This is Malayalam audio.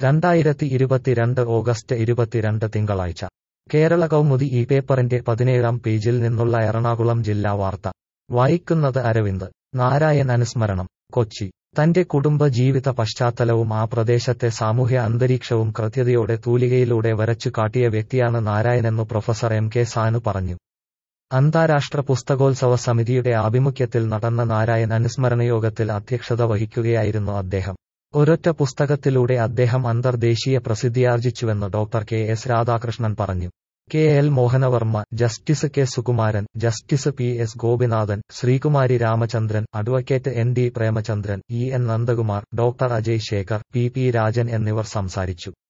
രണ്ടായിരത്തി ഇരുപത്തിരണ്ട് ഓഗസ്റ്റ് ഇരുപത്തിരണ്ട് തിങ്കളാഴ്ച കേരള കൗമുദി ഈ പേപ്പറിന്റെ പതിനേഴാം പേജിൽ നിന്നുള്ള എറണാകുളം ജില്ലാ വാർത്ത വായിക്കുന്നത് അരവിന്ദ് നാരായൺ അനുസ്മരണം കൊച്ചി തന്റെ കുടുംബ ജീവിത പശ്ചാത്തലവും ആ പ്രദേശത്തെ സാമൂഹ്യ അന്തരീക്ഷവും കൃത്യതയോടെ തൂലികയിലൂടെ വരച്ചു കാട്ടിയ വ്യക്തിയാണ് നാരായണെന്നു പ്രൊഫസർ എം കെ സാനു പറഞ്ഞു അന്താരാഷ്ട്ര പുസ്തകോത്സവ സമിതിയുടെ ആഭിമുഖ്യത്തിൽ നടന്ന നാരായൺ അനുസ്മരണയോഗത്തിൽ അധ്യക്ഷത വഹിക്കുകയായിരുന്നു അദ്ദേഹം ഒരൊറ്റ പുസ്തകത്തിലൂടെ അദ്ദേഹം അന്തർദേശീയ പ്രസിദ്ധിയാർജിച്ചുവെന്ന് ഡോക്ടർ കെ എസ് രാധാകൃഷ്ണൻ പറഞ്ഞു K L Mohanavarma justice K Sukumaran justice P S Gopinathan Sreekumari Ramachandran advocate N D Premachandran E N Nandakumar doctor Ajay Sekhar P P Rajan എന്നിവർ സംസാരിച്ചു